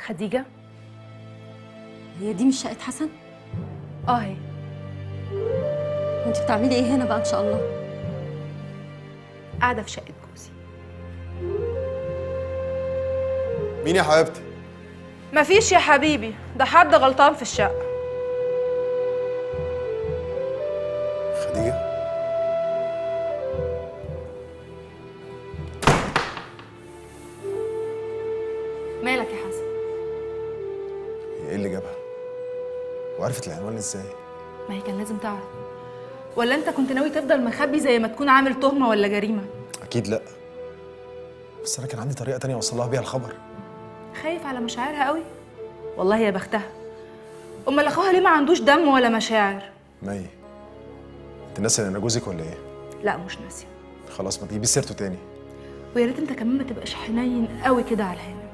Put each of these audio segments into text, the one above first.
خديجه هي دي مش شقه حسن اه هي وانت بتعملي ايه هنا بقى ان شاء الله قاعده في شقه جوزي مين يا حبيبتي مفيش يا حبيبي ده حد غلطان في الشقه خديجه مالك يا حسن هي ايه اللي جابها وعرفت العنوان ازاي ما هي كان لازم تعرف ولا انت كنت ناوي تفضل مخبي زي ما تكون عامل تهمه ولا جريمه اكيد لا بس انا كان عندي طريقه تانية اوصل لها بيها الخبر خايف على مشاعرها قوي والله يا بختها امال اخوها ليه ما عندوش دم ولا مشاعر مي انت ناسي ان انا جوزك ولا ايه لا مش ناسيه خلاص ما تجيبيش سيرته تاني ويا ريت انت كمان ما تبقاش حنين قوي كده على الهنا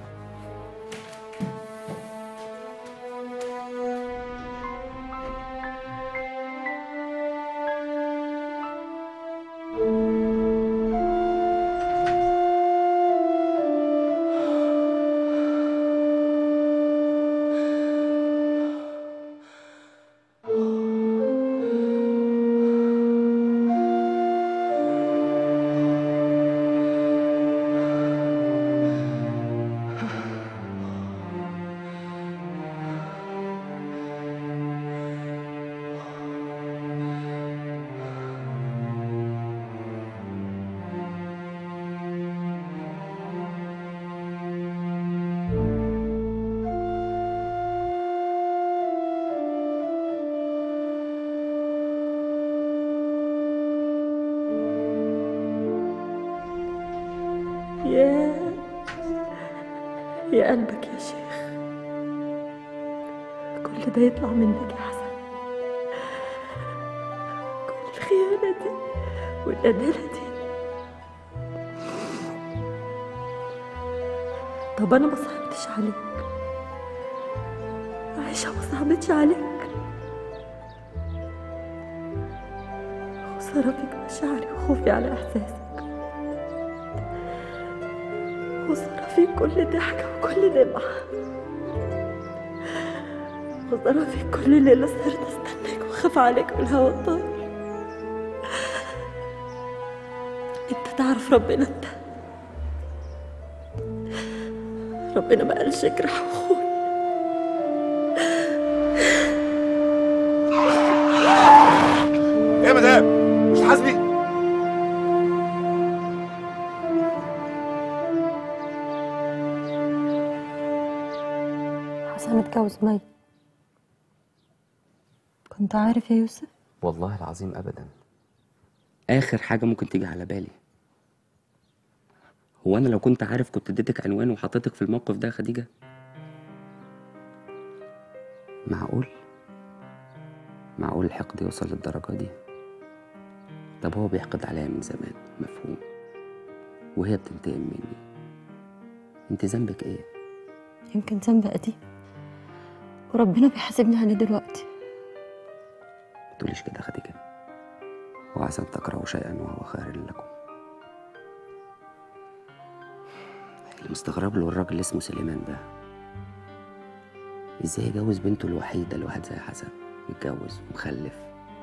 يا يا قلبك يا شيخ كل ده يطلع منك يا حسن كل الخيانة دي والأمانة دي طب أنا ما صعبتش عليك عايشة ما صعبتش عليك خسارة فيك مشاعري وخوفي على إحساسك خسارة فيك كل ضحكة وكل دمعة خسارة فيك كل ليلة صرت استناك واخاف عليك من الهوا الطاير انت تعرف ربنا انت ربنا ما قالش اجرح وخون ايه يا مدام مش حاسبي حسن اتجوز مي كنت عارف يا يوسف والله العظيم ابدا اخر حاجه ممكن تيجي على بالي هو انا لو كنت عارف كنت اديتك عنوان وحطيتك في الموقف ده يا خديجه معقول معقول الحقد يوصل للدرجه دي طب هو بيحقد عليا من زمان مفهوم وهي بتنتقم مني انت ذنبك ايه يمكن ذنب قديم وربنا بيحاسبني عليه دلوقتي ما تقوليش كده يا خديجه وعسى ان تكرهوا شيئا وهو خير لكم المستغرب له الراجل اللي اسمه سليمان ده ازاي يجوز بنته الوحيده لواحد زي حسن متجوز ومخلف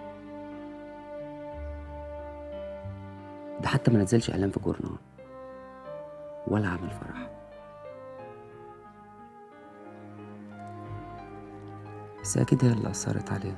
ده حتى ما نزلش اعلان في الجورنال ولا عمل فرح بس اكيد هي اللي اثرت عليه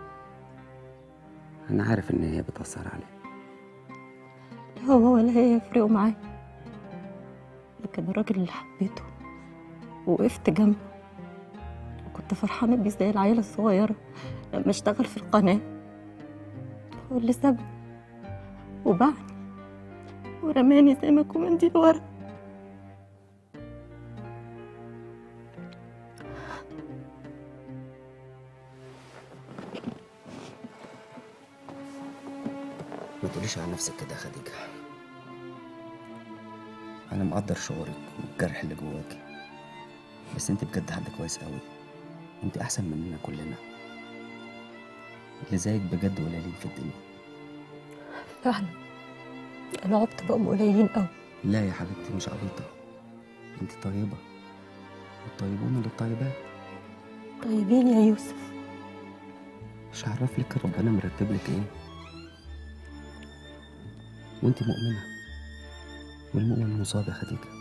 انا عارف ان هي بتاثر عليه لا هو ولا هي يفرقوا معايا لكن الراجل اللي حبيته وقفت جنبه وكنت فرحانة بيه زي العيلة الصغيرة لما اشتغل في القناة هو اللي سابني وباعني ورماني زي ما يكون منديل ورا ما تقوليش على نفسك كده يا خديجة أنا مقدر شعورك والجرح اللي جواكي بس أنت بجد حد كويس قوي أنت أحسن مننا كلنا اللي زيك بجد قليلين في الدنيا فعلا العبط بقوا قليلين قوي لا يا حبيبتي مش عبيطة أنت طيبة والطيبون للطيبات طيبين يا يوسف مش عارف لك ربنا مرتب لك ايه وانت مؤمنة والمؤمن مصاب يا خديجة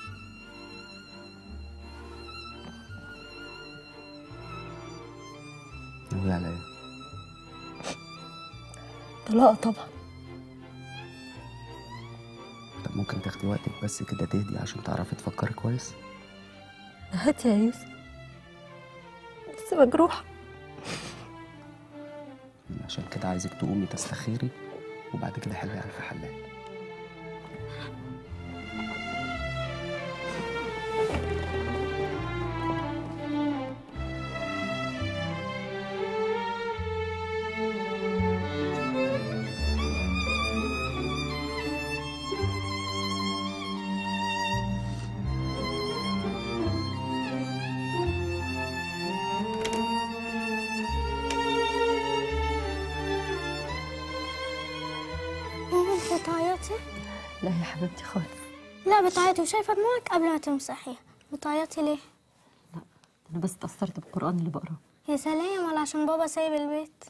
ناوي على ايه؟ طلاق طبعا طب ممكن تاخدي وقتك بس كده تهدي عشان تعرفي تفكري كويس هات يا يوسف بس مجروحة عشان كده عايزك تقومي تستخيري وبعد كده حلوي ألف حلال ماما انت بتعيطي؟ لا يا حبيبتي خالص لا بتعيطي وشايفة دموعك قبل ما تمسحيها بتعيطي ليه؟ أنا بس اتأثرت بالقرآن اللي بقراه يا سلام ولا عشان بابا سايب البيت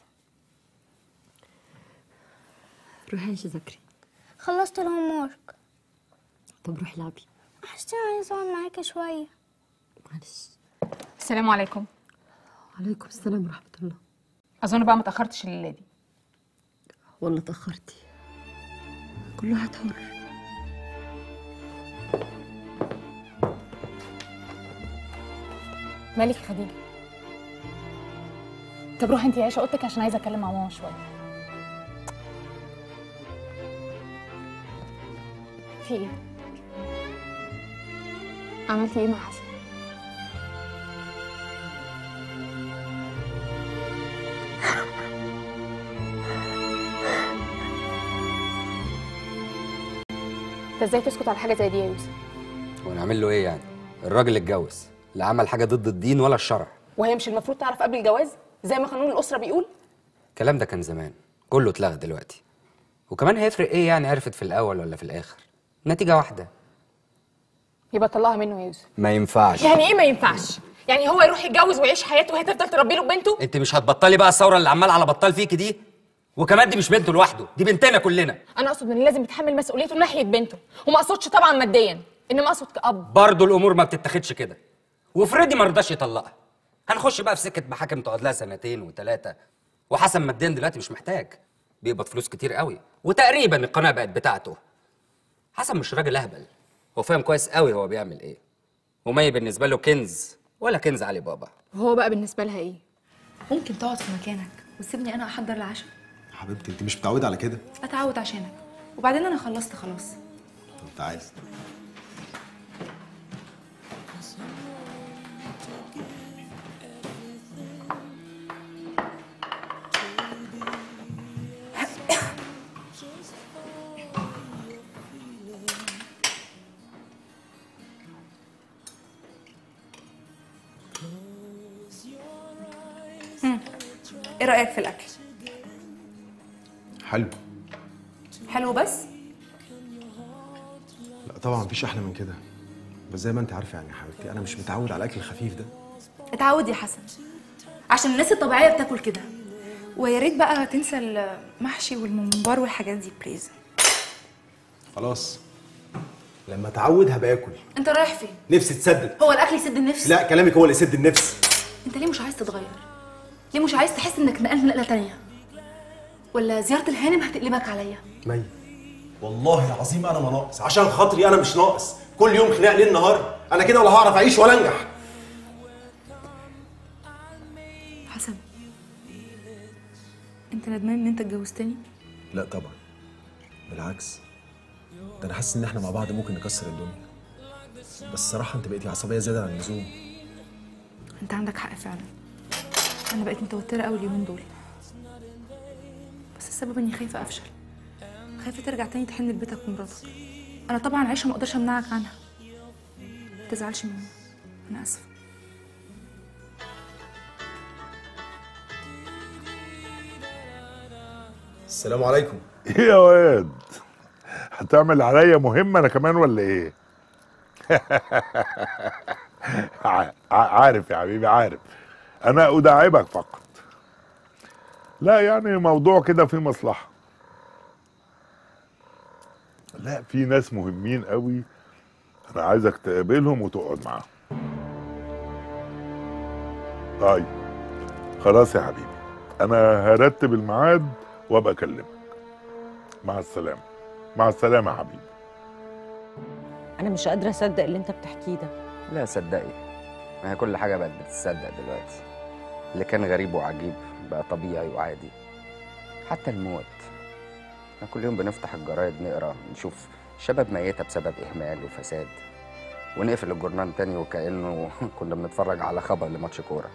روحي انت ذاكري خلصت الهوم ورك طب روحي العبي وحشتني عايزة اقعد معاكي شوية معلش السلام عليكم وعليكم السلام ورحمة الله اظن بقى ما تاخرتش الليله دي والله اتأخرتي كل واحد حر مالك يا خديجه طب روحي انت عيشه اوضتك عشان عايزه اتكلم مع ماما شويه في ايه عملتي ايه مع حسن انت ازاي تسكت على حاجه زي دي يا يوسف ونعمل له ايه يعني؟ الراجل اتجوز لا عمل حاجة ضد الدين ولا الشرع وهي مش المفروض تعرف قبل الجواز زي ما قانون الاسره بيقول الكلام ده كان زمان كله اتلغى دلوقتي وكمان هيفرق ايه يعني عرفت في الاول ولا في الاخر نتيجة واحدة يبقى طلعها منه يا يوسف ما ينفعش يعني ايه ما ينفعش يعني هو يروح يتجوز ويعيش حياته وهي تفضل تربي له بنته انت مش هتبطلي بقى الثورة اللي عمال على بطال فيكي دي وكمان دي مش بنته لوحده دي بنتنا كلنا انا اقصد ان لازم يتحمل مسؤوليته ناحيه بنته وما اقصدش طبعا ماديا انما اقصد كاب برضه الامور ما بتتاخدش كده وفريدي ما رضاش يطلقها هنخش بقى في سكه محاكم تقعد لها سنتين وثلاثه وحسن ماديا دلوقتي مش محتاج بيقبض فلوس كتير قوي وتقريبا القناه بقت بتاعته حسن مش راجل اهبل هو فاهم كويس قوي هو بيعمل ايه ومي بالنسبه له كنز ولا كنز علي بابا وهو بقى بالنسبه لها ايه ممكن تقعد في مكانك وتسيبني انا احضر العشاء حبيبتي انت مش متعوده على كده اتعود عشانك وبعدين انا خلصت خلاص طب تعالي ايه رايك في الاكل حلو حلو بس لا طبعا مفيش احلى من كده بس زي ما انت عارفه يعني يا حبيبتي انا مش متعود على الاكل الخفيف ده اتعود يا حسن عشان الناس الطبيعيه بتاكل كده ويا ريت بقى تنسى المحشي والممبار والحاجات دي بليز خلاص لما اتعود هبقى اكل انت رايح فين نفسي تسدد هو الاكل يسد النفس لا كلامك هو اللي يسد النفس انت ليه مش عايز تتغير ليه مش عايز تحس انك نقلت نقله تانية ولا زياره الهانم هتقلبك عليا مي والله العظيم انا ما ناقص عشان خاطري انا مش ناقص كل يوم خناق ليل نهار انا كده ولا هعرف اعيش ولا انجح حسن انت ندمان ان انت اتجوزتني لا طبعا بالعكس ده انا حاسس ان احنا مع بعض ممكن نكسر الدنيا بس الصراحه انت بقيتي عصبيه زياده عن اللزوم انت عندك حق فعلا انا بقيت متوتره قوي اليومين دول بس السبب اني خايفه افشل خايفه ترجع تاني تحن لبيتك ومراتك انا طبعا عايشه ما اقدرش امنعك عنها ما تزعلش مني انا اسفه السلام عليكم ايه يا واد هتعمل عليا مهمة انا كمان ولا ايه ع- ع- عارف يا حبيبي عارف انا اداعبك فقط لا يعني موضوع كده فيه مصلحه لا في ناس مهمين قوي انا عايزك تقابلهم وتقعد معاهم طيب خلاص يا حبيبي انا هرتب الميعاد وابقى اكلمك مع السلامه مع السلامه يا حبيبي انا مش قادره اصدق اللي انت بتحكيه ده لا صدقي ما هي كل حاجة بقت بتتصدق دلوقتي اللي كان غريب وعجيب بقى طبيعي وعادي حتى الموت احنا كل يوم بنفتح الجرايد نقرا نشوف شباب ميتة بسبب إهمال وفساد ونقفل الجورنال تاني وكأنه كنا بنتفرج على خبر لماتش كورة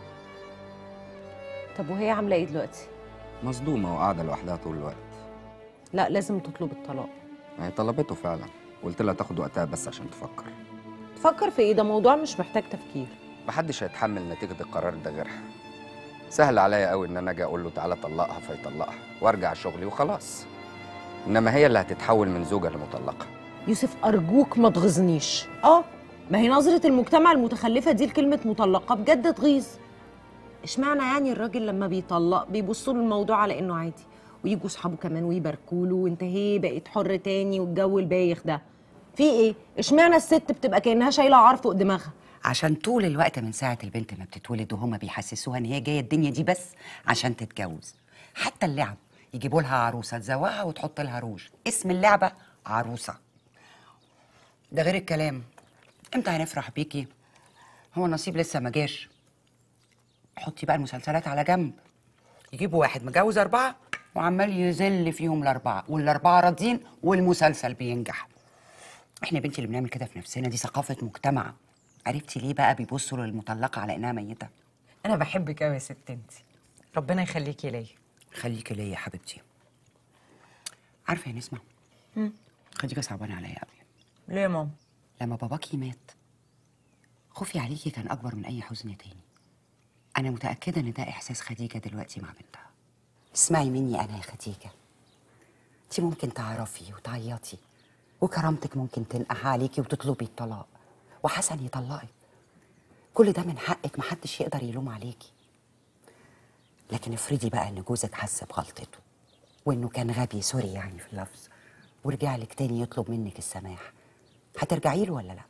طب وهي عامله ايه دلوقتي مصدومة وقاعدة لوحدها طول الوقت لا لازم تطلب الطلاق ما هي طلبته فعلا قلت لها تاخد وقتها بس عشان تفكر تفكر في ايه ده موضوع مش محتاج تفكير محدش هيتحمل نتيجة القرار ده غيرها سهل عليا قوي ان انا اجي اقول له تعالى طلقها فيطلقها وارجع شغلي وخلاص انما هي اللي هتتحول من زوجة لمطلقة يوسف ارجوك ما تغيظنيش اه ما هي نظره المجتمع المتخلفه دي لكلمه مطلقه بجد تغيظ اشمعنى يعني الراجل لما بيطلق بيبصوا له الموضوع على انه عادي ويجوا اصحابه كمان ويباركوا له وانت هي بقيت حر تاني والجو البايخ ده في ايه اشمعنى الست بتبقى كانها شايله عار فوق دماغها عشان طول الوقت من ساعة البنت ما بتتولد وهما بيحسسوها ان هي جاية الدنيا دي بس عشان تتجوز حتى اللعب يجيبوا لها عروسة تزوقها وتحط لها روج اسم اللعبة عروسة ده غير الكلام امتى هنفرح بيكي هو النصيب لسه ما جاش حطي بقى المسلسلات على جنب يجيبوا واحد متجوز أربعة وعمال يذل فيهم الأربعة والأربعة راضيين والمسلسل بينجح احنا يا بنتي اللي بنعمل كده في نفسنا دي ثقافة مجتمع عرفتي ليه بقى بيبصوا للمطلقة على إنها ميتة انا بحبك قوي يا ست انت ربنا يخليكي ليا خليكي ليا يا حبيبتي عارفة يا نسمة خديجة صعبانة عليا قوي ليه يا ماما لما باباكي مات خوفي عليكي كان أكبر من أي حزن تاني أنا متأكدة إن ده إحساس خديجة دلوقتي مع بنتها اسمعي مني أنا يا خديجة أنت ممكن تعرفي وتعيطي وكرامتك ممكن تنقح عليكي وتطلبي الطلاق وحسن يطلقك كل ده من حقك محدش يقدر يلوم عليكي لكن افرضي بقى ان جوزك حس بغلطته وانه كان غبي سوري يعني في اللفظ ورجع لك تاني يطلب منك السماح هترجعي له ولا لا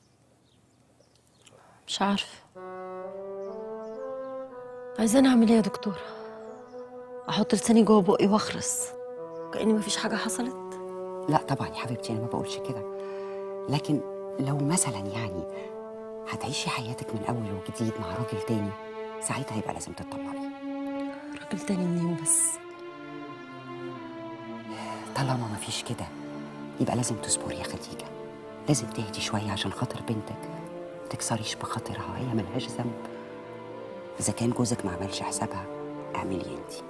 مش عارفة عايزاني اعمل ايه يا دكتورة احط لساني جوه بقي واخرس كأني مفيش حاجة حصلت لا طبعا يا حبيبتي انا ما بقولش كده لكن لو مثلا يعني هتعيشي حياتك من اول وجديد مع راجل تاني ساعتها يبقى لازم تطلقي راجل تاني منين بس طالما مفيش كده يبقى لازم تصبري يا خديجه لازم تهدي شويه عشان خاطر بنتك ما تكسريش بخاطرها هي ملهاش ذنب اذا كان جوزك ما عملش حسابها اعملي انتي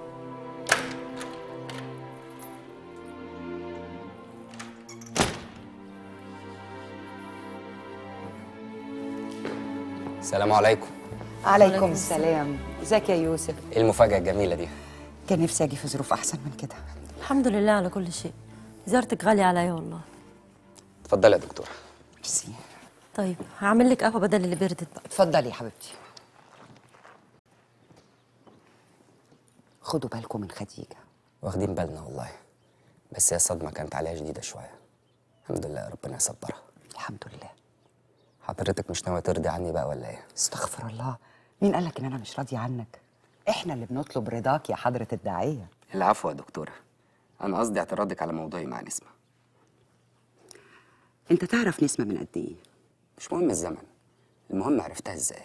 السلام عليكم عليكم السلام ازيك يا يوسف ايه المفاجأة الجميلة دي كان نفسي اجي في ظروف احسن من كده الحمد لله على كل شيء زيارتك غالية عليا والله اتفضلي يا دكتورة ميرسي طيب هعمل لك قهوة بدل اللي بردت بقى اتفضلي يا حبيبتي خدوا بالكم من خديجه واخدين بالنا والله بس هي الصدمة كانت عليها شديدة شوية الحمد لله ربنا يصبرها الحمد لله حضرتك مش ناوية ترضي عني بقى ولا ايه؟ استغفر الله مين قالك ان انا مش راضيه عنك احنا اللي بنطلب رضاك يا حضره الداعيه العفو يا دكتورة أنا قصدي اعتراضك على موضوعي مع نسمة انت تعرف نسمه من قد ايه مش مهم الزمن المهم عرفتها ازاي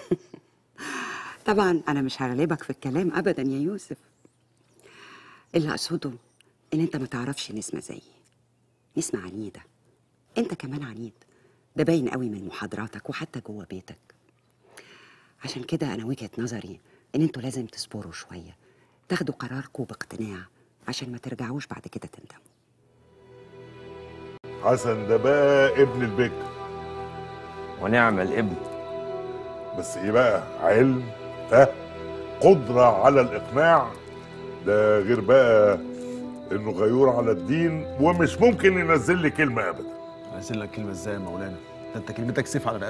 طبعا انا مش هغلبك في الكلام ابدا يا يوسف اللي اقصده ان انت ما تعرفش نسمه زيي نسمه عنيده انت كمان عنيد ده باين قوي من محاضراتك وحتى جوه بيتك عشان كده انا وجهه نظري ان انتوا لازم تصبروا شويه تاخدوا قراركم باقتناع عشان ما ترجعوش بعد كده تندموا حسن ده بقى ابن البكر ونعم الابن بس ايه بقى علم فهم قدرة على الإقناع ده غير بقى إنه غيور على الدين ومش ممكن ينزل لي كلمة أبدا عايزين لك كلمه ازاي يا مولانا ده انت كلمتك سيف على رقبتي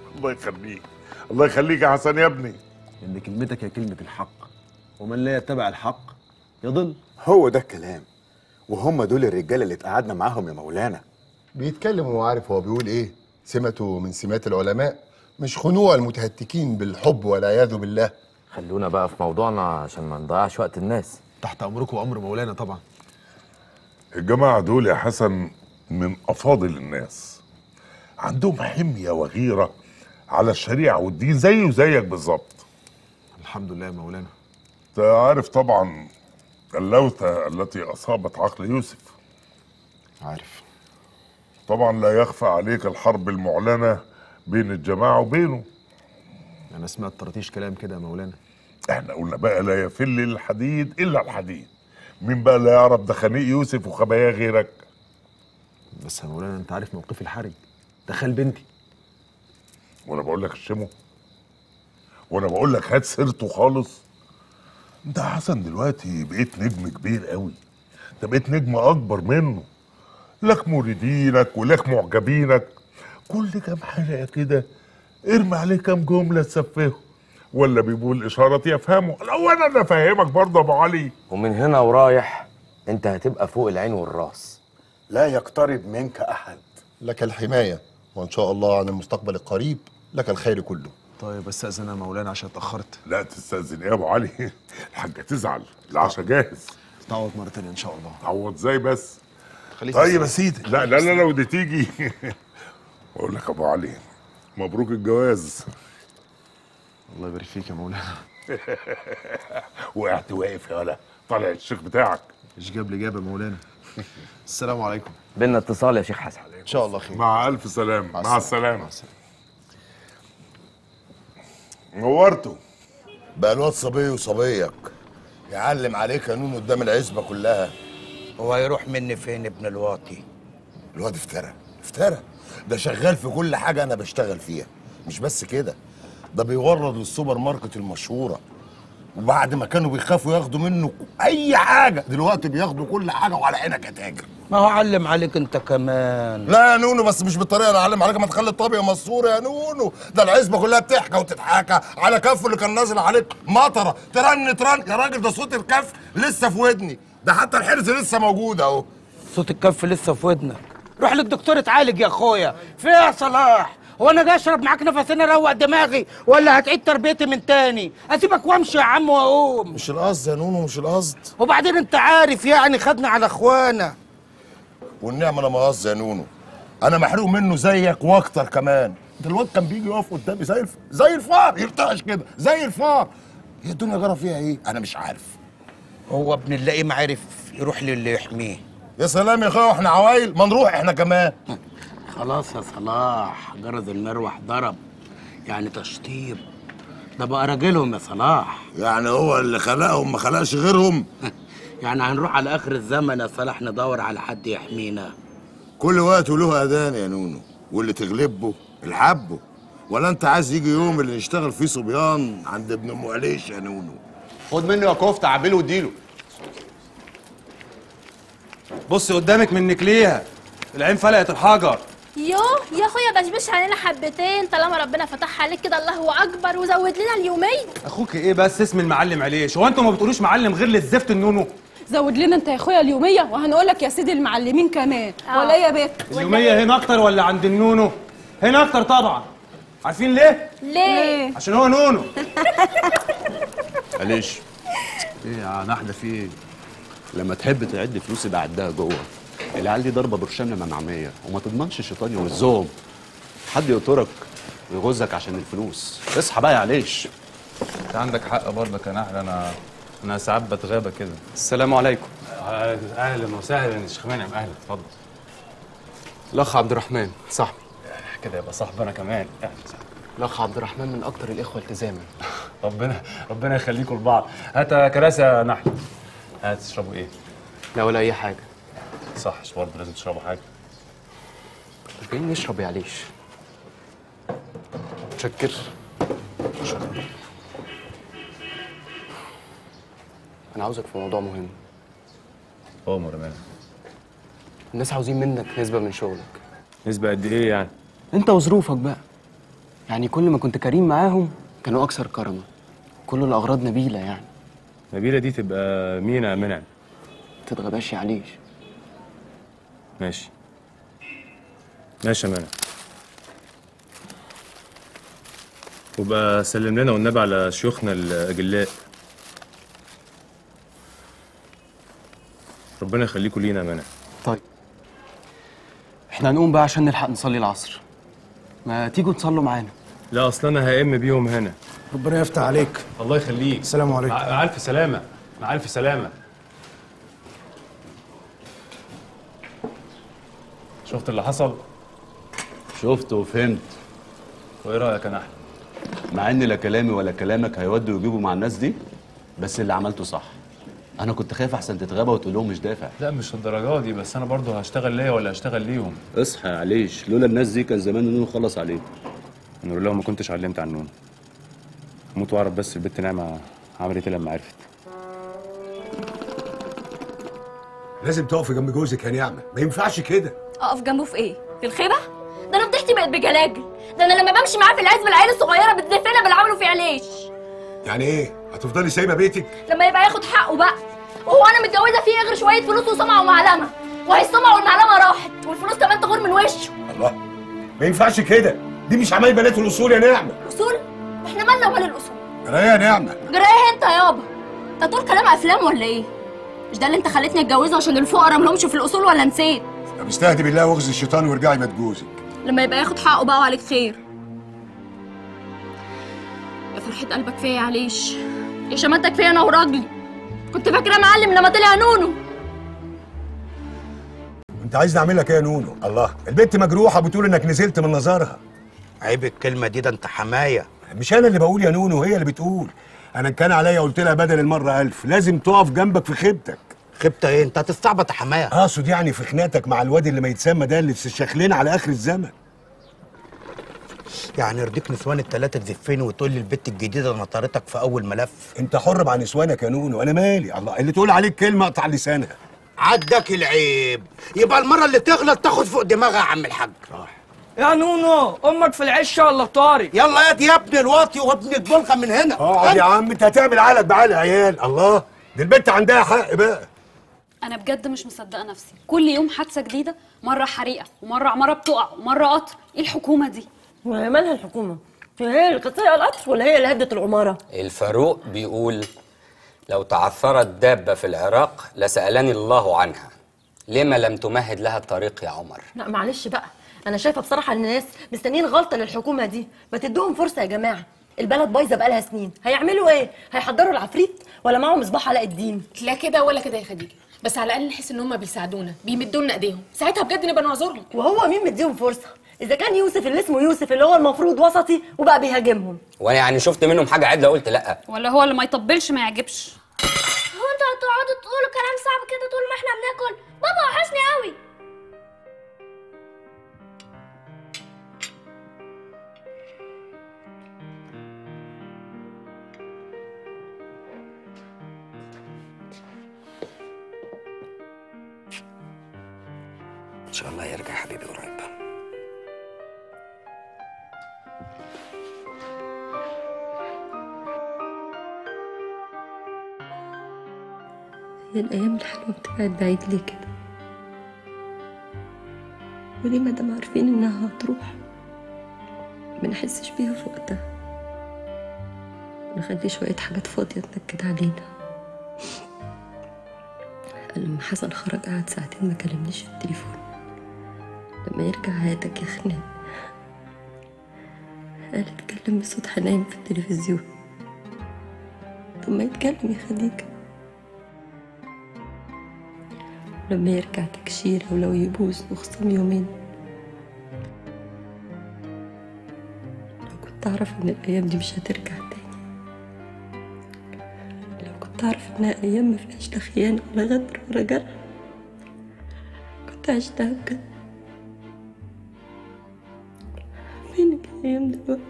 الله يخليك الله يخليك يا حسن يا ابني ان كلمتك هي كلمه الحق ومن لا يتبع الحق يضل هو ده الكلام وهم دول الرجاله اللي اتقعدنا معاهم يا مولانا بيتكلم وهو عارف هو بيقول ايه سمته من سمات العلماء مش خنوع المتهتكين بالحب والعياذ بالله خلونا بقى في موضوعنا عشان ما نضيعش وقت الناس تحت امركم وامر مولانا طبعا الجماعة دول يا حسن من أفاضل الناس عندهم حمية وغيرة على الشريعة والدين زي وزيك بالظبط الحمد لله يا مولانا انت عارف طبعا اللوثة التي أصابت عقل يوسف عارف طبعا لا يخفى عليك الحرب المعلنة بين الجماعة وبينه انا سمعت طرطيش كلام كده يا مولانا احنا قلنا بقى لا يفل الحديد إلا الحديد مين بقى لا يعرف دخانيق يوسف وخباياه غيرك بس يا مولانا انت عارف موقفي الحرج دخل بنتي وانا بقول لك اشمه وانا بقول لك هات سيرته خالص انت يا حسن دلوقتي بقيت نجم كبير قوي انت بقيت نجم اكبر منه لك مريدينك ولك معجبينك كل كام حلقه كده ارمي عليه كام جمله تسفهه ولا بيقول اشاره يفهمه لو انا اللي افهمك برضه يا ابو علي ومن هنا ورايح انت هتبقى فوق العين والراس لا يقترب منك احد لك الحمايه وان شاء الله عن المستقبل القريب لك الخير كله طيب بس اذن يا مولانا عشان اتاخرت لا تستاذن يا ابو علي الحاجه تزعل العشاء جاهز تعوض مره تانية ان شاء الله تعوض ازاي بس خليك طيب يا بس- سيدي لا لا لا لو دي تيجي بقول لك يا ابو علي مبروك الجواز الله يبارك فيك يا مولانا وقعت واقف يا ولا طالع الشيخ بتاعك مش جاب لي جاب يا مولانا السلام عليكم بينا اتصال يا شيخ حسن ان شاء الله خير مع الف سلامه مع السلامه نورته بقى الواد صبي وصبيك يعلم عليك يا نون قدام العزبة كلها هو هيروح مني فين ابن الواطي الواد افترى افترى ده شغال في كل حاجة أنا بشتغل فيها مش بس كده ده بيورد للسوبر ماركت المشهورة وبعد ما كانوا بيخافوا ياخدوا منه أي حاجة دلوقتي بياخدوا كل حاجة وعلى عينك يا تاجر ما هو علم عليك انت كمان لا يا نونو بس مش بالطريقه اللي علم عليك ما تخلي الطابق مسطور يا نونو ده العزبه كلها بتحكى وتتحاكى على كف اللي كان نازل عليك مطره ترن ترن يا راجل ده صوت الكف لسه في ودني ده حتى الحرز لسه موجود اهو صوت الكف لسه في ودنك روح للدكتور اتعالج يا اخويا فين يا صلاح هو انا جاي اشرب معاك نفسين اروق دماغي ولا هتعيد تربيتي من تاني اسيبك وامشي يا عم واقوم مش القصد يا نونو مش القصد وبعدين انت عارف يعني خدنا على اخوانا والنعمه انا ما قصدي يا نونو انا محروق منه زيك واكتر كمان ده الواد كان بيجي يقف قدامي زي الف... زي الفار يرتعش كده زي الفار هي الدنيا جرى فيها ايه انا مش عارف هو ابن اللئيم عارف يروح للي يحميه يا سلام يا اخويا واحنا عوايل ما نروح احنا كمان خلاص يا صلاح جرس المروح ضرب يعني تشطيب ده بقى راجلهم يا صلاح يعني هو اللي خلقهم ما خلقش غيرهم يعني هنروح على اخر الزمن يا صلاح ندور على حد يحمينا كل وقت وله اذان يا نونو واللي تغلبه الحبه ولا انت عايز يجي يوم اللي نشتغل فيه صبيان عند ابن ام عليش يا نونو خد منه يا كفته عبيله واديله بص قدامك منك ليها العين فلقت الحجر يوه يا اخويا بشبش علينا حبتين طالما ربنا فتح عليك كده الله اكبر وزود لنا اليومين اخوك ايه بس اسم المعلم عليش هو انتوا ما بتقولوش معلم غير للزفت النونو زود لنا انت يا اخويا اليوميه وهنقول لك يا سيدي المعلمين كمان ولا إيه يا بيت اليوميه هنا اكتر ولا عند النونو هنا اكتر طبعا عارفين ليه ليه عشان هو نونو معلش ايه يا نحله في ايه لما تحب تعد فلوس يبقى عدها جوه العيال دي ضربه برشامه منعميه وما تضمنش الشيطان يوزهم حد يقطرك ويغزك عشان الفلوس اصحى بقى يا عليش انت عندك حق برضك يا نحل انا انا ساعات بتغابى كده السلام عليكم اهلا وسهلا يا شيخ منعم اهلا اتفضل الاخ عبد الرحمن صاحبي كده يبقى صاحبنا كمان اهلا وسهلا الاخ عبد الرحمن من اكتر الاخوه التزاما ربنا ربنا يخليكم لبعض هات يا كراسي يا نحل هات تشربوا ايه؟ لا ولا اي حاجه صح برضه لازم تشربوا حاجه جايين نشرب يا عليش متشكر شكرا انا عاوزك في موضوع مهم عمر مان الناس عاوزين منك نسبه من شغلك نسبة قد ايه يعني؟ انت وظروفك بقى يعني كل ما كنت كريم معاهم كانوا اكثر كرما كل الاغراض نبيله يعني نبيله دي تبقى مين يا منعم تتغباش يا عليش ماشي ماشي يا منعم وبقى سلم لنا والنبي على شيوخنا الاجلاء ربنا يخليكم لينا يا منعم طيب احنا هنقوم بقى عشان نلحق نصلي العصر ما تيجوا تصلوا معانا لا اصل انا هائم بيهم هنا ربنا يفتح عليك الله يخليك السلام عليكم مع مع الف سلامه مع الف سلامه شفت اللي حصل شفت وفهمت وايه رايك يا نحل مع ان لا كلامي ولا كلامك هيودوا ويجيبوا مع الناس دي بس اللي عملته صح انا كنت خايف احسن تتغابى وتقول لهم مش دافع لا مش الدرجات دي بس انا برضو هشتغل ليا ولا هشتغل ليهم اصحى يا عليش لولا الناس دي كان زمان نونو خلص عليك نقول لهم ما كنتش علمت عنهم موت واعرف بس البت نعمه عملت ايه لما عرفت لازم تقفي جنب جوزك يا نعمه ما ينفعش كده اقف جنبه في ايه في الخيبه ده انا بضحكتي بقت بجلاجل ده انا لما بمشي معاه في العزبه العيال الصغيره بتزفنا بالعمل في علاش يعني ايه هتفضلي سايبه بيتك لما يبقى ياخد حقه بقى وهو انا متجوزه فيه غير شويه فلوس وسمعه ومعلمه وهي السمعه والمعلمه راحت والفلوس كمان تغور من وشه الله ما ينفعش كده دي مش عمايل بنات الاصول يا نعمه اصول احنا مالنا ومال الاصول جرايه يا نعمه جرايه انت يابا انت طول كلام افلام ولا ايه مش ده اللي انت خلتني اتجوزه عشان الفقراء ملهمش في الاصول ولا نسيت طب استهدي بالله واغزي الشيطان وارجعي ما تجوزي لما يبقى ياخد حقه بقى وعليك خير يا فرحة قلبك فيا يا عليش يا شماتك فيا انا وراجلي كنت فاكره معلم لما طلع نونو انت عايز نعمل لك ايه يا نونو الله البنت مجروحه بتقول انك نزلت من نظرها عيب الكلمه دي ده انت حمايه مش انا اللي بقول يا نونو هي اللي بتقول انا إن كان عليا قلت لها بدل المره ألف لازم تقف جنبك في خيبتك خيبتك ايه انت هتستعبط يا حمايه اقصد يعني في خناقتك مع الواد اللي ما يتسمى ده اللي شكلنا على اخر الزمن يعني يرضيك نسوان التلاتة تزفني وتقول لي البت الجديدة نطرتك في أول ملف انت حر مع نسوانك يا نونو انا مالي الله اللي تقول عليك كلمه اقطع لسانها عدك العيب يبقى المرة اللي تغلط تاخد فوق دماغها يا عم الحاج يا نونو امك في العشه ولا طارق يلا يا دي يا ابن الواطي وابن البلخه من هنا اقعد يا عم انت هتعمل علق بعقل عيال الله دي البنت عندها حق بقى انا بجد مش مصدقه نفسي كل يوم حادثه جديده مره حريقه ومره عماره بتقع ومره قطر ايه الحكومه دي وهي مالها الحكومه هي اللي كانت سايقه القطر ولا هي اللي هدت العماره الفاروق بيقول لو تعثرت دابة في العراق لسألني الله عنها لما لم تمهد لها الطريق يا عمر لا معلش بقى انا شايفه بصراحه ان الناس مستنيين غلطه للحكومه دي ما تدوهم فرصه يا جماعه البلد بايظه بقالها سنين هيعملوا ايه هيحضروا العفريت ولا معاهم مصباح علاء الدين لا كده ولا كده يا خديجه بس على الاقل نحس ان هم بيساعدونا بيمدوا لنا ايديهم ساعتها بجد نبقى نعذرهم وهو مين مديهم فرصه اذا كان يوسف اللي اسمه يوسف اللي هو المفروض وسطي وبقى بيهاجمهم وانا يعني شفت منهم حاجة عدلة قلت لا ولا هو اللي ما يطبلش ما يعجبش هو انتوا هتقعدوا تقولوا كلام صعب كده طول ما احنا بناكل بابا وحشني قوي ان شاء الله يرجع حبيبي قريب هي الأيام الحلوة بتبعد بعيد ليه كده وليه مادام عارفين إنها هتروح منحسش بيها في وقتها نخلي شوية حاجات فاضية تنكد علينا لما حسن خرج قعد ساعتين ما كلمنيش في التليفون لما يرجع هاتك يا خنان قال اتكلم بصوت حنين في التلفزيون طب ما يتكلم يا خديجة لما يرجع تكشيرة ولو يبوس نخصم يومين لو كنت أعرف إن الأيام دي مش هترجع تاني لو كنت أعرف إنها أيام ما فيهاش لا خيانة ولا غدر ولا جرح كنت عشتها بجد فينك يا أيام دلوقتي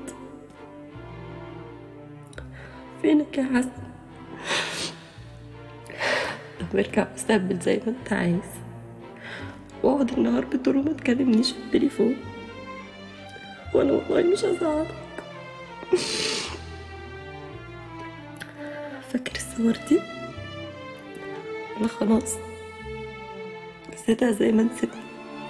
فينك يا حسن لما ارجع واستهبل زي ما انت عايز واقعد النهار بطول ما تكلمنيش في التليفون وانا والله مش هزعلك فاكر الصور دي لا خلاص نسيتها زي ما نسيتها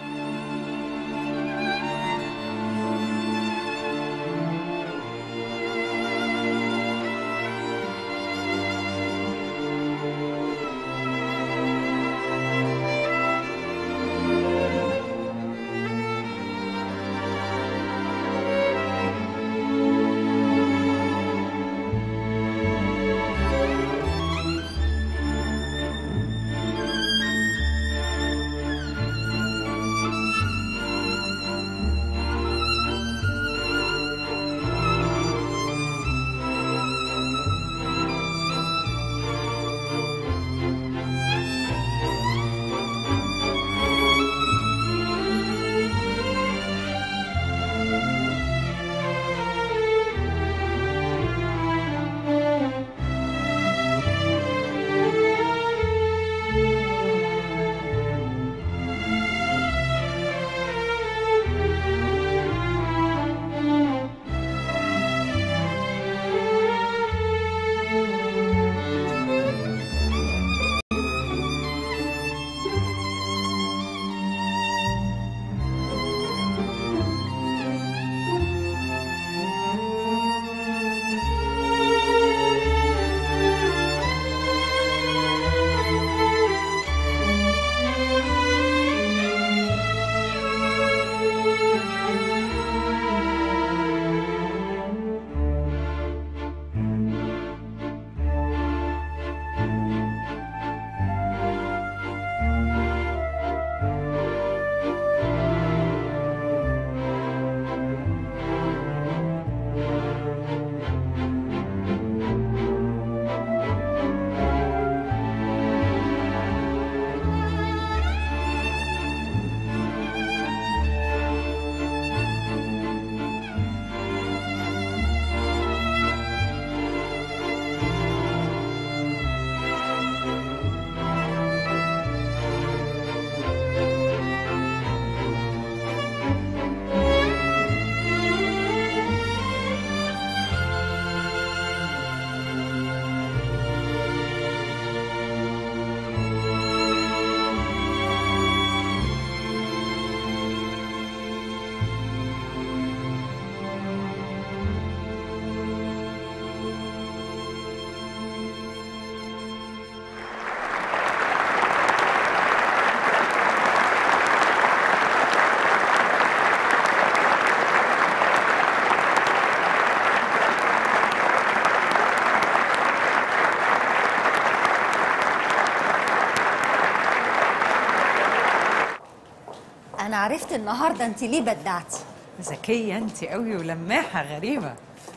انا عرفت النهارده انت ليه بدعتي ذكية انت قوي ولماحة غريبة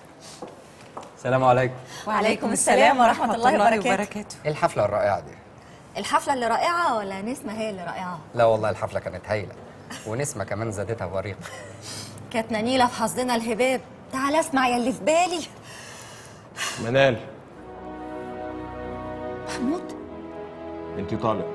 السلام عليكم وعليكم السلام ورحمه الله وبركاته ايه الحفلة الرائعة دي؟ الحفله اللي رائعه ولا نسمه هي اللي رائعه لا والله الحفلة كانت هايلة ونسمة كمان زادتها بريق كانت نيله في حظنا الهباب تعال اسمع يا اللي في بالي منال محمود انت طالق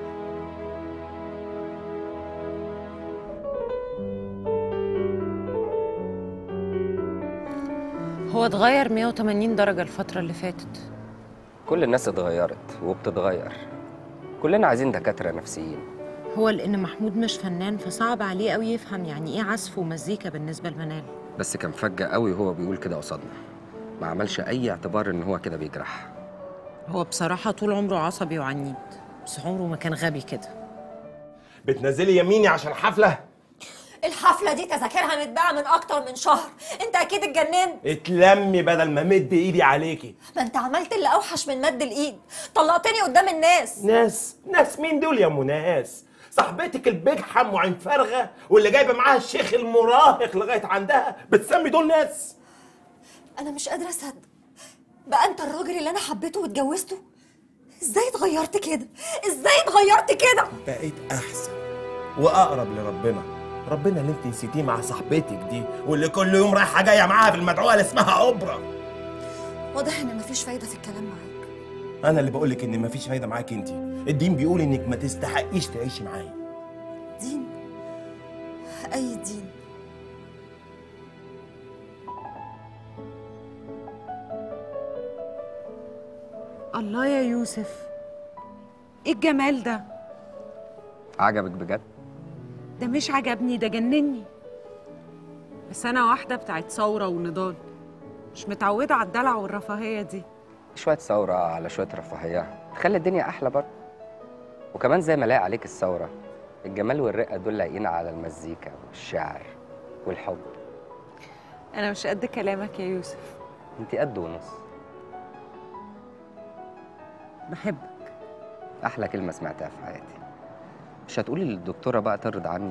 هو اتغير 180 درجة الفترة اللي فاتت كل الناس اتغيرت وبتتغير كلنا عايزين دكاترة نفسيين هو لأن محمود مش فنان فصعب عليه قوي يفهم يعني إيه عزف ومزيكا بالنسبة لمنال بس كان فجأة قوي وهو بيقول كده قصادنا ما عملش أي اعتبار إن هو كده بيجرح هو بصراحة طول عمره عصبي وعنيد بس عمره ما كان غبي كده بتنزلي يميني عشان حفله الحفله دي تذاكرها متباعه من اكتر من شهر انت اكيد اتجننت اتلمي بدل ما مد ايدي عليكي ما انت عملت اللي اوحش من مد الايد طلقتني قدام الناس ناس ناس مين دول يا ام ناس صاحبتك البجحم وعين فارغه واللي جايبه معاها الشيخ المراهق لغايه عندها بتسمي دول ناس انا مش قادره اصدق بقى انت الراجل اللي انا حبيته واتجوزته ازاي اتغيرت كده ازاي اتغيرت كده بقيت احسن واقرب لربنا ربنا اللي انت نسيتيه مع صاحبتك دي واللي كل يوم رايحه جايه معاها في المدعوه اللي اسمها اوبرا واضح ان مفيش فايده في الكلام معاك انا اللي بقول لك ان مفيش فايده معاك انت الدين بيقول انك ما تستحقيش تعيشي معايا دين اي دين الله يا يوسف ايه الجمال ده عجبك بجد ده مش عجبني ده جنني بس انا واحده بتاعت ثوره ونضال مش متعوده على الدلع والرفاهيه دي شويه ثوره على شويه رفاهيه تخلي الدنيا احلى برضه وكمان زي ما لاقي عليك الثوره الجمال والرقه دول لايقين على المزيكا والشعر والحب انا مش قد كلامك يا يوسف انت قد ونص بحبك احلى كلمه سمعتها في حياتي مش هتقولي للدكتوره بقى ترضى عني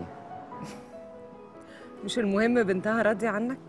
مش المهم بنتها راضيه عنك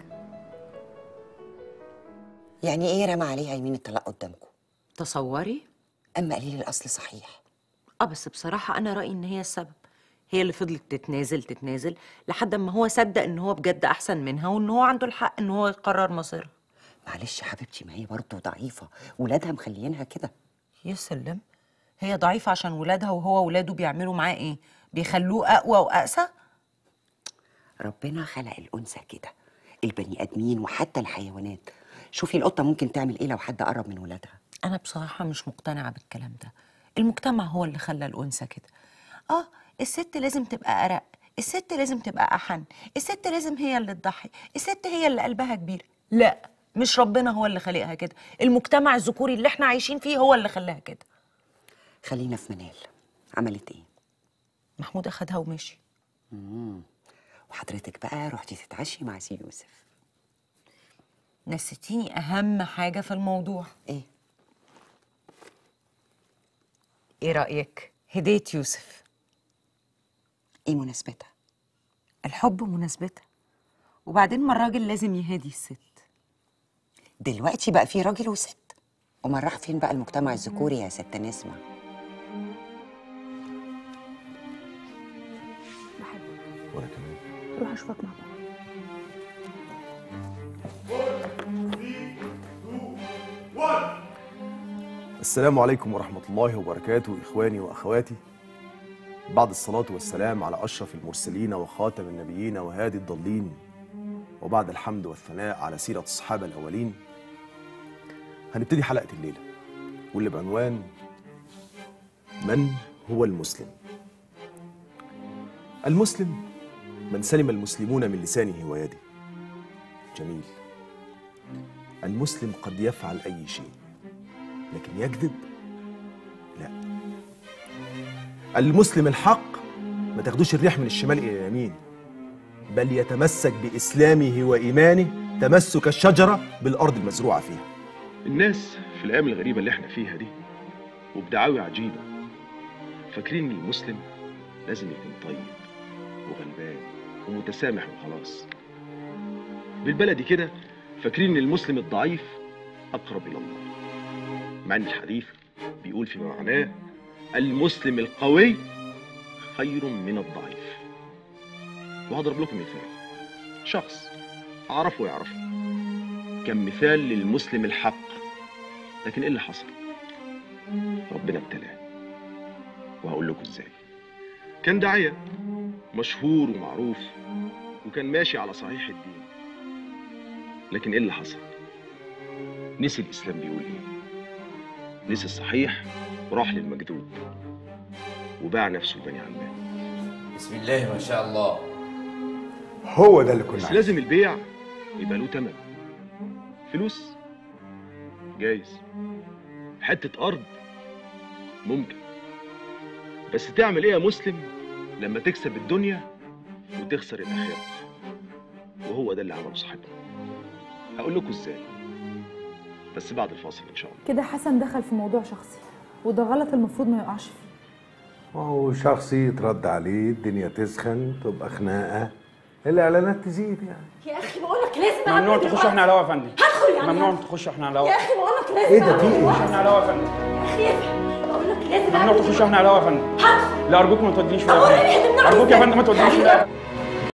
يعني ايه رمى عليها يمين الطلاق قدامكم تصوري اما قليل الاصل صحيح اه بس بصراحه انا رايي ان هي السبب هي اللي فضلت تتنازل تتنازل لحد ما هو صدق ان هو بجد احسن منها وان هو عنده الحق ان هو يقرر مصيرها معلش يا حبيبتي ما هي برضه ضعيفه ولادها مخليينها كده يا سلم هي ضعيفه عشان ولادها وهو ولاده بيعملوا معاه ايه بيخلوه اقوى واقسى ربنا خلق الانثى كده البني ادمين وحتى الحيوانات شوفي القطه ممكن تعمل ايه لو حد قرب من ولادها انا بصراحه مش مقتنعه بالكلام ده المجتمع هو اللي خلى الانثى كده اه الست لازم تبقى ارق الست لازم تبقى احن الست لازم هي اللي تضحي الست هي اللي قلبها كبير لا مش ربنا هو اللي خلقها كده المجتمع الذكوري اللي احنا عايشين فيه هو اللي خلاها كده خلينا في منال عملت ايه محمود اخدها ومشي امم وحضرتك بقى رحتي تتعشي مع سي يوسف نسيتيني اهم حاجه في الموضوع ايه ايه رايك هديه يوسف ايه مناسبتها الحب مناسبتها وبعدين ما الراجل لازم يهادي الست دلوقتي بقى في راجل وست امال راح فين بقى المجتمع الذكوري يا ست نسمه وانا كمان روح اشوفك مع بابا السلام عليكم ورحمة الله وبركاته إخواني وأخواتي بعد الصلاة والسلام على أشرف المرسلين وخاتم النبيين وهادي الضالين وبعد الحمد والثناء على سيرة الصحابة الأولين هنبتدي حلقة الليلة واللي بعنوان من هو المسلم المسلم من سلم المسلمون من لسانه ويده جميل المسلم قد يفعل أي شيء لكن يكذب لا المسلم الحق ما تاخدوش الريح من الشمال الى اليمين بل يتمسك باسلامه وايمانه تمسك الشجره بالارض المزروعه فيها الناس في الايام الغريبه اللي احنا فيها دي وبدعاوي عجيبه فاكرين ان المسلم لازم يكون طيب وغلبان ومتسامح وخلاص بالبلدي كده فاكرين ان المسلم الضعيف اقرب الى الله مع ان الحديث بيقول فيما معناه المسلم القوي خير من الضعيف وهضرب لكم مثال شخص اعرفه ويعرفه كان مثال للمسلم الحق لكن ايه اللي حصل ربنا ابتلاه وهقول لكم ازاي كان داعيه مشهور ومعروف وكان ماشي على صحيح الدين لكن ايه اللي حصل نسي الاسلام بيقول ايه نسي الصحيح وراح للمكذوب وباع نفسه لبني عمان بسم الله ما شاء الله هو ده اللي كنا بس لازم البيع يبقى له تمن فلوس جايز حتة أرض ممكن بس تعمل إيه يا مسلم لما تكسب الدنيا وتخسر الآخرة وهو ده اللي عمله صاحبنا هقول لكم إزاي بس بعد الفاصل إن شاء الله كده حسن دخل في موضوع شخصي وده غلط المفروض ما يقعش فيه وهو شخصي يترد عليه الدنيا تسخن تبقى خناقه الاعلانات تزيد يعني يا اخي بقول لك لازم ممنوع أعمل تخش احنا على الهوا يا فندم هدخل يعني ممنوع تخش احنا على الهوا يا اخي بقول لك لازم ايه ده في أعمل ايه؟ واحد. احنا على الهوا يا فندم يا اخي افهم بقول لك لازم ممنوع أعمل تخش احنا على الهوا يا فندم هدخل لا ارجوك ما تودينيش في أقول ده إيه؟ هتمنعني ارجوك يا إزاي؟ فندم ما تودينيش في ده